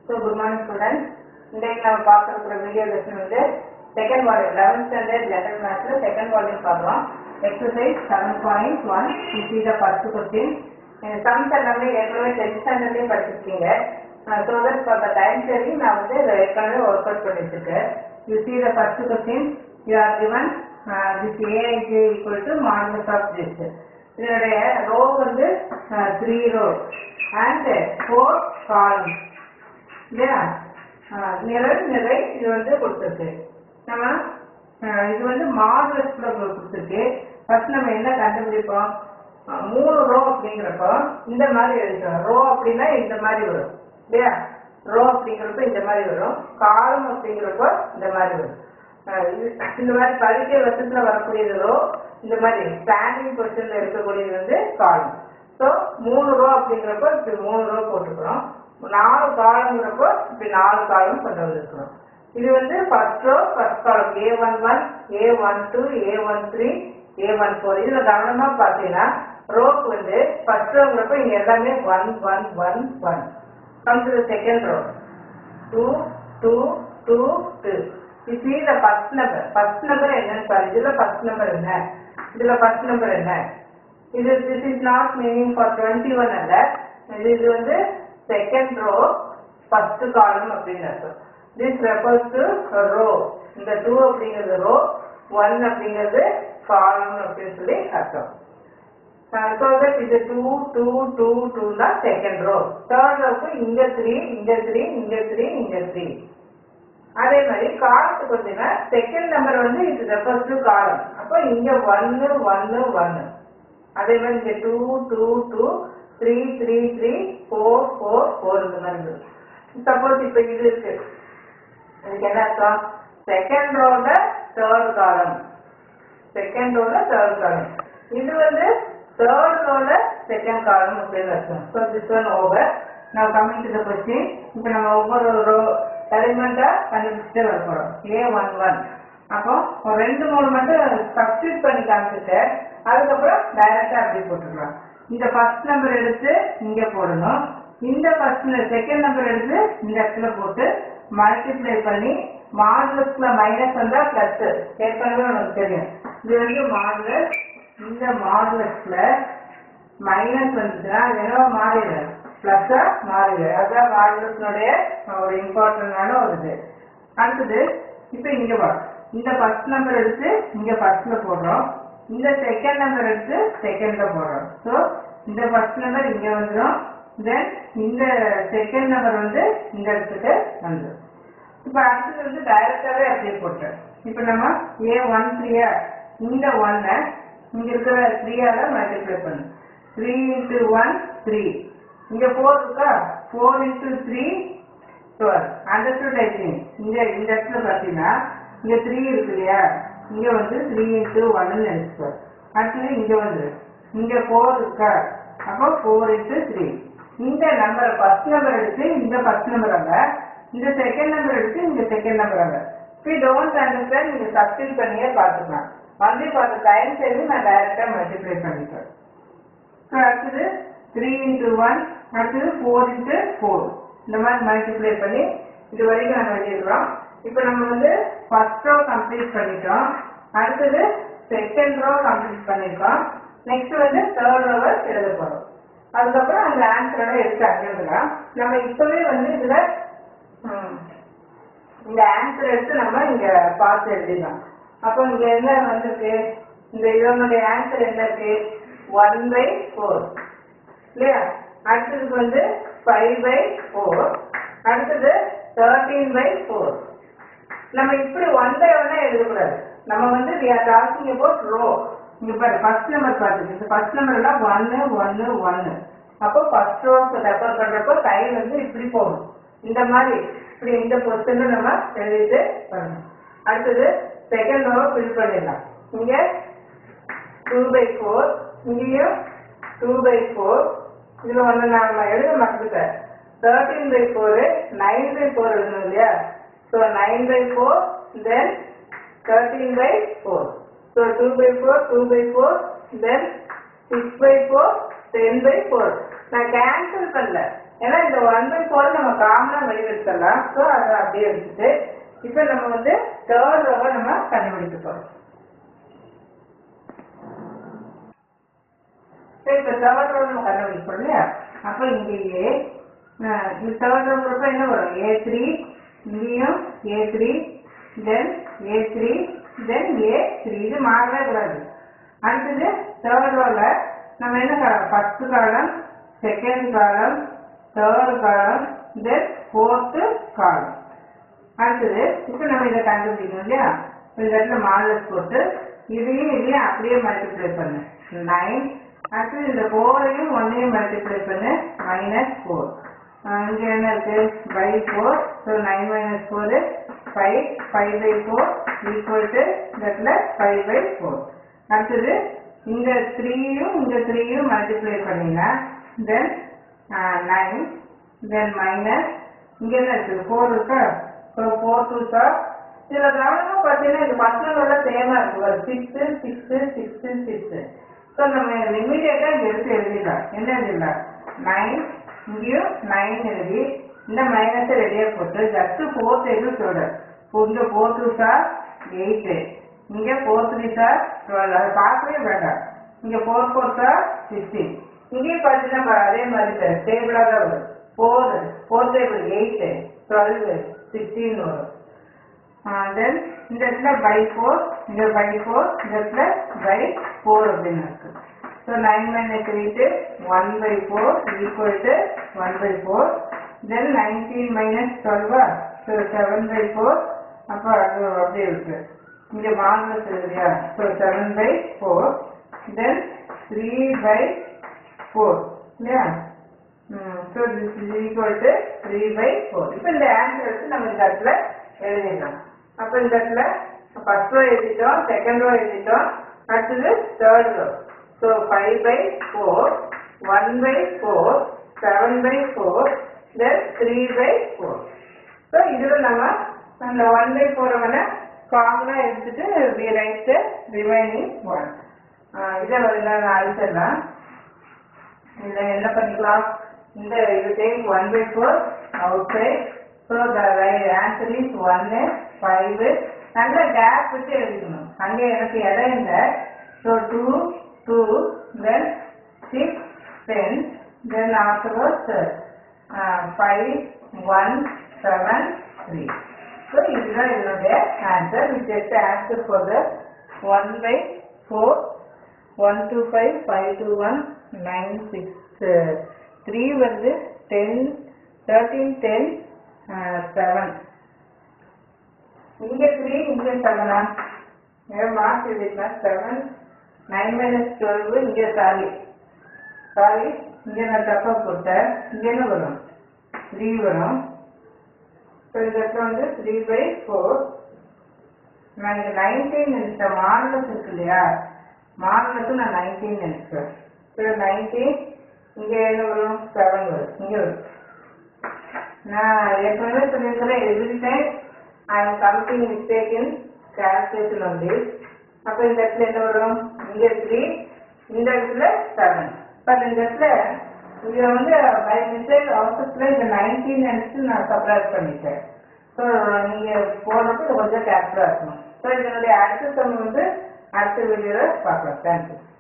so good morning students இன்றைக்கு நம்ம பார்க்க இருக்கிற வீடியோ லெசன் வந்து second volume eleventh standard general மேத்ஸில் செகண்ட் வால்யூம் பார்க்குறோம் exercise seven point one see the first question sums எல்லாமே ஏற்கனவே டென்த் ஸ்டாண்டர்ட்லேயும் படிச்சிருக்கீங்க so that for the time சரி நான் வந்து ஏற்கனவே ஒர்க் அவுட் பண்ணிட்டுருக்கேன் you see the first question you are given this a i j equal to modulus of this இதனுடைய ரோ வந்து three row and four columns இல்லையா நிறை நிறை இது வந்து கொடுத்துருக்கு நம்ம ஆஹ் இது வந்து மாடலஸ்ல கொடுத்துருக்கு ஃபர்ஸ்ட் நம்ம என்ன கண்டுபிடிப்போம் ஆஹ் மூணு ரோ அப்படிங்கிறப்போ இந்த மாதிரி எழுதுறோம் ரோ அப்படின்னா இந்த மாதிரி வரும் இல்லையா ரோ அப்படிங்கிறப்ப இந்த மாதிரி வரும் காலம் அப்படிங்கிறப்போ இந்த மாதிரி வரும் ஆஹ் இது இந்த மாதிரி பரிச்சை வருஷத்துல வரக்கூடியது ரோ இந்த மாதிரி ஸ்டாண்டிங் பொசிஷன்ல இருக்கக்கூடியது வந்து காலம் ஸோ மூணு ரோ அப்படிங்கிறப்ப இப்படி மூணு ரோ போட்டுக்கிறோம் நாலு காலங்கிறப்போ இப்படி நாலு காலம் கொண்டு வந்திருக்கிறோம் இது வந்து first row first column A one one A one two A one three A one four இதுல கவனமா பார்த்தீங்கன்னா ரோக்கு வந்து ஃபர்ஸ்ட் ரோங்கிறப்ப இங்க எல்லாமே one one one one come to second row two two two two you see the first number first number என்னன்னு பாரு இதுல first number என்ன இதுல first number என்ன இது this is not meaning for 21 அல்ல இது இது வந்து second row first column அப்படின்னு அர்த்தம் this refers to a row இந்த 2 அப்படிங்கிறது row 1 அப்படிங்கிறது column அப்படின்னு சொல்லி அர்த்தம் Uh, so that இது 2 2 2 2 தான் second row third rowக்கு இங்க 3 இங்க 3 இங்க 3 இங்க 3 அதே மாதிரி காலத்துக்கு வந்தீங்கன்னா செகண்ட் நம்பர் வந்து இது ரெஃபர்ஸ் டு காலம் அப்போ இங்க ஒன்னு ஒன்னு ஒன்னு அதே மாதிரி இங்க two two two three three three four four four இந்த மாதிரி இருக்கு சப்போஸ் இப்போ இது இருக்கு இதுக்கு என்ன அர்த்தம் செகண்ட் ரோல தேர்ட் காலம் செகண்ட் ரோல தேர்ட் காலம் இது வந்து தேர்ட் ரோல செகண்ட் காலம் அப்படின்னு அர்த்தம் ஸோ திஸ் ஒன் ஓவர் நான் கம்மிங் டு த கொஸ்டின் இப்போ நம்ம ஒவ்வொரு ரோ எலிமெண்டா கண்டுபிடிச்சிட்டே வர போறோம் ஏ ஒன் ஒன் அப்போ ஒரு ரெண்டு மூணு மட்டும் சப்ஸ்டியூட் பண்ணி காமிச்சிட்டு அதுக்கப்புறம் டைரக்டா அப்படி போட்டுக்கலாம் இந்த ஃபர்ஸ்ட் நம்பர் எடுத்து இங்க போடணும் இந்த ஃபர்ஸ்ட் செகண்ட் நம்பர் எடுத்து இந்த இடத்துல போட்டு மல்டிப்ளை பண்ணி மாடுலஸ்ல மைனஸ் வந்தா பிளஸ் ஏற்கனவே உனக்கு தெரியும் இது வந்து மாடுலஸ் இந்த மாடுலஸ்ல மைனஸ் வந்துச்சுன்னா அது என்னவோ மாறிடு பிளஸ்ஸா மாறிடு அதுதான் மாடுலஸ்னுடைய ஒரு இம்பார்ட்டன்டான ஒரு இது அடுத்தது இப்போ இங்க வா இந்த ஃபர்ஸ்ட் நம்பர் எடுத்து இங்க ஃபர்ஸ்ட்ல போடுறோம் இந்த செகண்ட் நம்பர் எடுத்து செகண்ட்ல போடுறோம் ஸோ இந்த ஃபர்ஸ்ட் நம்பர் இங்க வந்துடும் தென் இந்த செகண்ட் நம்பர் வந்து இந்த இடத்துக்கு வந்துடும் இப்போ அடுத்தது வந்து டைரக்டாவே அப்படியே போட்டேன் இப்போ நம்ம ஏ ஒன் த்ரீயா இந்த ஒன்னை இங்க இருக்கிற த்ரீயால மல்டிப்ளை பண்ணு த்ரீ இன்ட்டு ஒன் த்ரீ இங்க ஃபோர் இருக்கா four into three twelve understood I think இங்க இந்த இடத்துல பார்த்தீங்கன்னா இங்க த்ரீ இருக்கு இல்லையா இங்க வந்து த்ரீ இன்ட்டு ஒன்னு நினைச்சுக்கோ அடுத்தது இங்க வந்து இங்க ஃபோர் இருக்கா அப்போ ஃபோர் இன்ட்டு த்ரீ இந்த நம்பர் ஃபர்ஸ்ட் நம்பர் எடுத்து இந்த ஃபர்ஸ்ட் நம்பர் அல்ல இந்த செகண்ட் நம்பர் எடுத்து இந்த செகண்ட் நம்பர் அல்ல இப்போ டோன்ட் அண்டர்ஸ்டாண்ட் நீங்க சப்ஸ்டிட் பண்ணியே பார்த்துக்கலாம் வந்து பார்த்த டைம் சரி நான் டைரக்டா மல்டிப்ளை பண்ணிக்கிறேன் ஸோ அடுத்தது த்ரீ இன்ட்டு ஒன் அடுத்தது ஃபோர் இன்ட்டு ஃபோர் இந்த மாதிரி மல்டிப்ளை பண்ணி இது வரைக்கும் நம்ம எழுதிடுறோம் இப்போ நம்ம வந்து ஃபர்ஸ்ட் ரோ கம்ப்ளீட் பண்ணிட்டோம் அடுத்தது செகண்ட் ரோ கம்ப்ளீட் பண்ணியிருக்கோம் நெக்ஸ்ட் வந்து தேர்ட் ரோவை எழுத போகிறோம் அதுக்கப்புறம் அந்த ஆன்சரோட எடுத்து அங்கிருந்துலாம் நம்ம இப்பவே வந்து இதுல ம், இந்த ஆன்சர் எடுத்து நம்ம இங்க பார்த்து எழுதிடலாம் அப்போ இங்க என்ன வந்திருக்கு இந்த இதனுடைய ஆன்சர் என்ன இருக்கு ஒன் பை ஃபோர் இல்லையா அடுத்ததுக்கு வந்து ஃபைவ் பை ஃபோர் அடுத்தது தேர்ட்டீன் பை ஃபோர் நம்ம இப்படி ஒன் பை ஒன்னா எழுதக்கூடாது நம்ம வந்து we are talking about row இங்க பாரு ஃபர்ஸ்ட் நம்பர் பார்த்துக்கு இந்த ஃபர்ஸ்ட் நம்பர் எல்லாம் ஒன்னு ஒன்னு ஒன்னு அப்போ ஃபர்ஸ்ட் ரோ ரெஃபர் பண்றப்போ கை வந்து இப்படி போகணும் இந்த மாதிரி இப்படி இந்த பொசிஷன்ல நம்ம எழுதிட்டு வரணும் அடுத்தது செகண்ட் ரோ ஃபில் பண்ணிடலாம் இங்க டூ பை ஃபோர் இங்கேயும் டூ பை ஃபோர் இதுல ஒன்று நான் எழுத மறந்துட்டேன் thirteen by four nine by four எழுதணும் இல்லையா so nine by four then thirteen by four so two by four two by four then six by four ten by four நான் cancel பண்ணல ஏன்னா இந்த ஒன் பை ஃபோர் நம்ம காமனா வெளியெடுத்துடலாம் so அதை அப்படியே எடுத்துட்டு இப்போ நம்ம வந்து தேர்ட் ரோவை நம்ம கண்டுபிடிக்க போறோம் சரி இப்போ தேர்ட் ரோ நம்ம கண்டுபிடிப்போம் இல்லையா அப்போ இங்கேயே அஹ், இந்த தேர்ட் ரோ போகிறப்ப என்ன வரும் ஏ த்ரீ இங்கேயும் A three then A three then A three இது மாறவே கூடாது அடுத்தது தேர்ட் ரோவில் நம்ம என்ன காலம் first column second column third காலம் தென் ஃபோர்த்து காலம் அடுத்தது இப்போ நம்ம இதை கண்டுபிடிக்கணும் இல்லையா இப்ப இந்த இடத்துல மாடலஸ் போட்டு இதையும் இதையும் அப்படியே மல்டிப்ளை பண்ணு நைன் அடுத்தது இந்த ஃபோரையும் ஒன்னையும் மல்டிப்ளை பண்ணு மைனஸ் ஃபோர் இங்கே என்ன இருக்கு by four so nine minus four five five by four equal to இந்த இடத்துல ஃபைவ் பை ஃபோர் அடுத்தது இந்த த்ரீயும் இந்த த்ரீயும் மல்டிப்ளை பண்ணீங்கன்னா தென் நைன் தென் மைனஸ் இங்க என்ன இருக்கு ஃபோர் இருக்கா ஸோ ஃபோர் டூ சார் இதுல கவனமா பார்த்தீங்கன்னா இது பசங்களோட சேமா இருக்கு ஒரு six six six six so நம்ம இமீடியட்டா இங்க எடுத்து எழுதிடலாம் என்ன எழுதிடலாம் நைன் இங்கேயும் நைன் எழுதி இந்த மைனஸை ரெடியாக போட்டு ஜஸ்ட் ஃபோர் டேபிள் சொல்றேன் இங்க ஃபோர் டூ சார் எயிட்டு இங்க ஃபோர் த்ரீ சார் டுவெல் அதை பார்க்கவே வேண்டாம் இங்க ஃபோர் ஃபோர் சார் சிக்ஸ்டீன் இங்கேயும் பார்த்தீங்கன்னா பா- அதே மாதிரி டேபிளாக தான் வரும் four four table eight twelve sixteen வரும் தென் இந்த இடத்துல பை ஃபோர் இந்த பை ஃபோர் இந்த இடத்துல பை ஃபோர் அப்படின்னு இருக்கு so nine minus eight one by four equal to one by four then nineteen minus டுவெல்வா ஸோ செவன் பை ஃபோர் அப்போ அது அப்படியே இருக்கு இங்கே மாடலஸ் இல்லையா so seven by four then three by four இல்லையா so this is equal to three by four இப்போ இந்த ஆன்சர் எடுத்து நம்ம இந்த இடத்துல எழுதிடலாம் அப்போ இந்த இடத்துல ஃபர்ஸ்ட் ரோ எழுதிட்டோம் செகண்ட் ரோ எழுதிட்டோம் அடுத்தது third row so five by four one by four seven by four then three by four so இதில் நம்ம அந்த ஒன் பை ஃபோரை வேணா காமனாக எடுத்துட்டு வி ரைட் ரிமைனிங் ஒன் இதை வந்து நான் அழிச்சிடலாம் இதை என்ன பண்ணிக்கலாம் இந்த இது take one by four outside so the answer is ஒன்னு ஃபைவ் நல்ல கேப் விட்டு எழுதிக்கணும் அங்கே எனக்கு இடம் இல்லை so two two then six ten then afterwards five one seven three so இதுதான் இதனுடைய answer which just answer for the one by four one two five five two one nine six three வந்து ten thirteen ten seven இங்கே three இங்கே செவனா mark எழுதிக்கலாம் seven nine minus twelve இங்கே sorry sorry இங்கே நான் தப்பாக போட்டேன் இங்கே என்ன வரும் த்ரீ வரும் ஸோ இந்த இடத்துல வந்து த்ரீ பை ஃபோர் நான் இங்கே நைன்டீன் நினைச்சேன் மாடலஸ் இருக்கு இல்லையா மாடலுக்கு நான் நைன்டீன் நினைச்சேன் ஸோ நைன்டீன் இங்கே என்ன வரும் செவன் வரும் இங்கே வரும் நான் ஏற்கனவே சொல்லியிருக்கிறேன் every time I am committing mistake in calculation only அப்போ இந்த இடத்துல என்ன வரும் இங்கே த்ரீ இந்த இடத்துல செவன் பட் இந்த இடத்துல இங்க வந்து பை மிஸ்டேக் அவசரத்தில் இந்த நைன்டீன் நினச்சி நான் சப்ராக்ட் பண்ணிட்டேன் ஸோ நீங்கள் போடுறப்ப இது கொஞ்சம் கேர்ஃபுல்லாக இருக்கணும் ஸோ இதனுடைய அடுத்த சம் வந்து அடுத்த வீடியோவில் பார்க்கலாம் தேங்க்யூ